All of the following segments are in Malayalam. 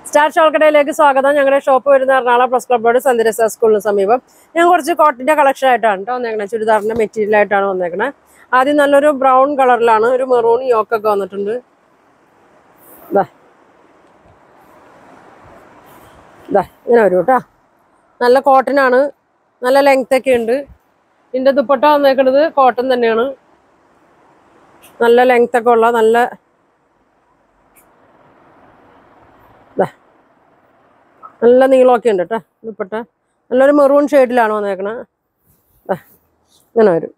സ്റ്റാർ ഷോൾക്കടയിലേക്ക് സ്വാഗതം ഞങ്ങളുടെ ഷോപ്പ് വരുന്ന എറണാകുളം പ്രസ് ക്ലബ് റോഡ് സന്ദരസ സ്കൂളിന് സമീപം ഞാൻ കുറച്ച് കോട്ടന്റെ കളക്ഷൻ ആയിട്ടാണ് കേട്ടോ വന്നേക്കണേ ചുരിദാറിന്റെ മെറ്റീരിയൽ ആയിട്ടാണ് വന്നേക്കണേ ആദ്യം നല്ലൊരു ബ്രൗൺ കളറിലാണ് ഒരു മെറൂൺ യോക്കൊക്കെ വന്നിട്ടുണ്ട് ദാ ദാ ഇങ്ങനെ വരും കേട്ടോ നല്ല കോട്ടൺ ആണ് നല്ല ലെങ്ത് ഒക്കെ ഉണ്ട് ഇതിന്റെ ദുപ്പട്ട വന്നേക്കുന്നത് കോട്ടൺ തന്നെയാണ് നല്ല ലെങ്ത് ഒക്കെ ഉള്ള നല്ല ദാ. നല്ല നീളമൊക്കെ ഉണ്ട് കേട്ടോ ദുപ്പട്ട നല്ലൊരു മെറൂൺ ഷെയ്ഡിലാണ് വന്നേക്കണത് ദാ. ഇങ്ങനെ വരും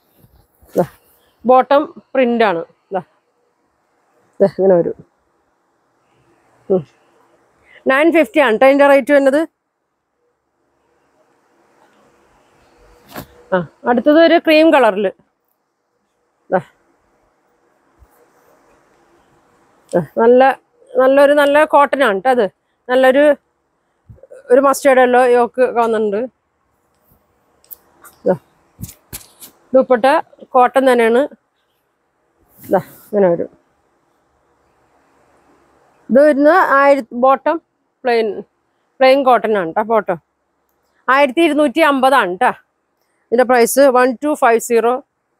ബോട്ടം പ്രിന്റ് ആണ് ദാ. ദാ, ഇങ്ങനെ വരും നയൻ ഫിഫ്റ്റി ആണ് കേട്ടോ അതിൻ്റെ റേറ്റ് വരുന്നത് ആ അടുത്തത് ഒരു ക്രീം കളറിൽ നല്ല നല്ലൊരു നല്ല കോട്ടൺ ആണ് കേട്ടോ അത് നല്ലൊരു ഒരു മസ്റ്റേർഡ് യെല്ലോ യോക്ക് വന്നിട്ടുണ്ട് ദാ. ദുപ്പട്ട കോട്ടൺ തന്നെയാണ് ഇതാ ഇങ്ങനെ വരും ഇത് വരുന്നത് ആയിരത്തി ബോട്ടം പ്ലെയിൻ പ്ലെയിൻ കോട്ടൺ ആണ് കേട്ടോ ബോട്ടം ആയിരത്തി ഇരുന്നൂറ്റി അമ്പതാണ് കേട്ടോ ഇതിൻ്റെ price one two five zero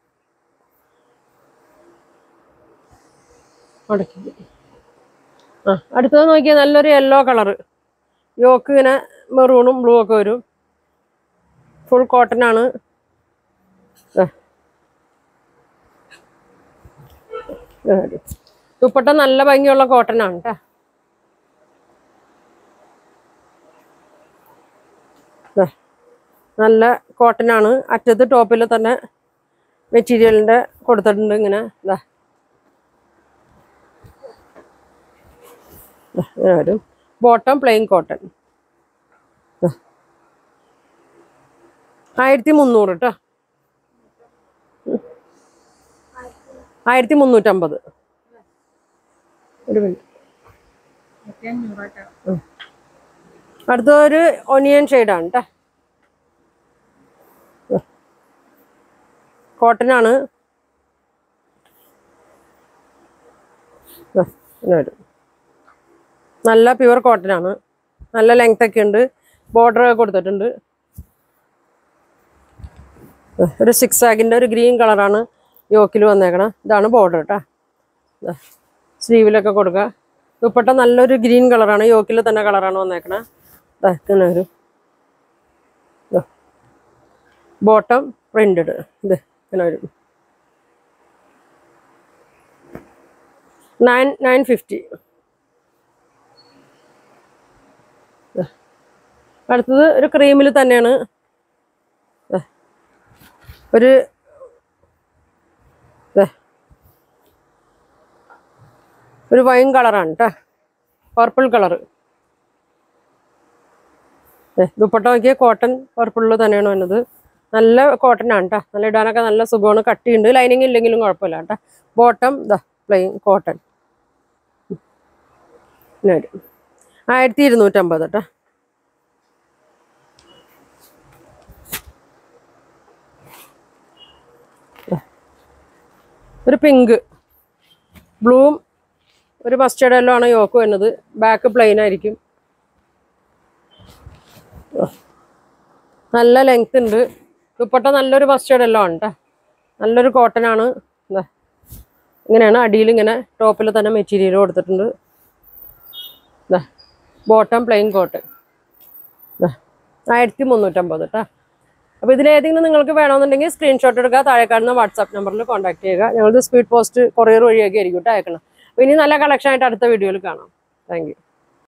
ആ അടുത്തത് നോക്കിയാൽ നല്ലൊരു യെല്ലോ കളറ് യോക്ക് ഇങ്ങനെ മെറൂണും ബ്ലൂ ഒക്കെ വരും ഫുൾ കോട്ടൺ ആണ് ദാ. ദാ വരും. ദുപ്പട്ട നല്ല ഭംഗിയുള്ള കോട്ടൺ ആണ് കേട്ടോ ദാ. നല്ല കോട്ടൺ ആണ് അറ്റത്ത് ടോപ്പിൽ തന്നെ മെറ്റീരിയലിൻ്റെ കൊടുത്തിട്ടുണ്ട് ഇങ്ങനെ ഇതാ ദാ, ഇങ്ങനെ വരും ബോട്ടം പ്ലെയിൻ കോട്ടൺ ആയിരത്തി മുന്നൂറ് കേട്ടോ ആയിരത്തി മുന്നൂറ്റമ്പത് ഒരു മിനിറ്റ് അടുത്തൊരു ഒനിയൻ ഷെയ്ഡാണ് കേട്ടോ കോട്ടൺ ആണ് ദാ, ഇങ്ങനെ വരും നല്ല പ്യുവർ കോട്ടൺ ആണ് നല്ല ലെങ്ത് ഒക്കെ ഉണ്ട് ബോർഡർ കൊടുത്തിട്ടുണ്ട് ദാ, ഒരു സിക്സ് ആഗിൻ്റെ ഒരു ഗ്രീൻ കളറാണ് യോക്കിൽ വന്നേക്കണം ഇതാണ് ബോർഡർ കേട്ടോ ദാ, സ്ലീവിലൊക്കെ കൊടുക്കുക ദുപ്പട്ട നല്ലൊരു ഗ്രീൻ കളറാണ് യോക്കിൽ തന്നെ കളറാണ് വന്നേക്കണേ ദാ, ഇങ്ങനെ വരും ബോട്ടം പ്രിന്റഡ് ഇത് ഇങ്ങനെ വരും നയൻ നയൻ ഫിഫ്റ്റി അടുത്തത് ഒരു ക്രീമിൽ തന്നെയാണ് ദേ. ഒരു ദേ. ഒരു വൈൻ കളറാണ് കേട്ടോ പർപ്പിൾ കളറ് ദുപ്പട്ട നോക്കിയ കോട്ടൺ പർപ്പിളിൽ തന്നെയാണ് വന്നത് നല്ല കോട്ടൺ ആണ് കേട്ടോ നല്ല ഇടാനൊക്കെ നല്ല സുഖമാണ് കട്ടിയുണ്ട് ലൈനിങ് ഇല്ലെങ്കിലും കുഴപ്പമില്ല കേട്ടോ ബോട്ടം ദാ പ്ലെയിൻ കോട്ടൺ പിന്നെ വരും ആയിരത്തി ഇരുന്നൂറ്റമ്പത് കേട്ടോ ഒരു പിങ്ക് ബ്ലൂവും ഒരു മസ്റ്റേർഡ് എല്ലോ ആണ് യോക്ക് വരുന്നത് ബാക്ക് പ്ലെയിൻ ആയിരിക്കും നല്ല ലെങ്ത് ഉണ്ട് ദുപ്പട്ട നല്ലൊരു മസ്റ്റേർഡ് എല്ലോ ആണ് കേട്ടോ നല്ലൊരു കോട്ടൺ ആണ് ദാ. ഇങ്ങനെയാണ് അടിയിൽ ഇങ്ങനെ ടോപ്പിൽ തന്നെ മെറ്റീരിയൽ കൊടുത്തിട്ടുണ്ട് ബോട്ടം പ്ലെയിൻ കോട്ടൺ ആയിരത്തി മുന്നൂറ്റമ്പത് കേട്ടോ അപ്പോൾ ഇതിലേതെങ്കിലും നിങ്ങൾക്ക് വേണമെന്നുണ്ടെങ്കിൽ സ്ക്രീൻഷോട്ട് എടുക്കുക താഴെ കാണുന്ന വാട്സാപ്പ് നമ്പറിൽ കോൺടാക്ട് ചെയ്യുക ഞങ്ങൾക്ക് സ്പീഡ് പോസ്റ്റ് കൊറിയർ വഴിയൊക്കെ ആയിരിക്കും കേട്ടോ അയക്കണം അപ്പോൾ ഇനി നല്ല കളക്ഷൻ ആയിട്ട് അടുത്ത വീഡിയോയിൽ കാണാം താങ്ക് യു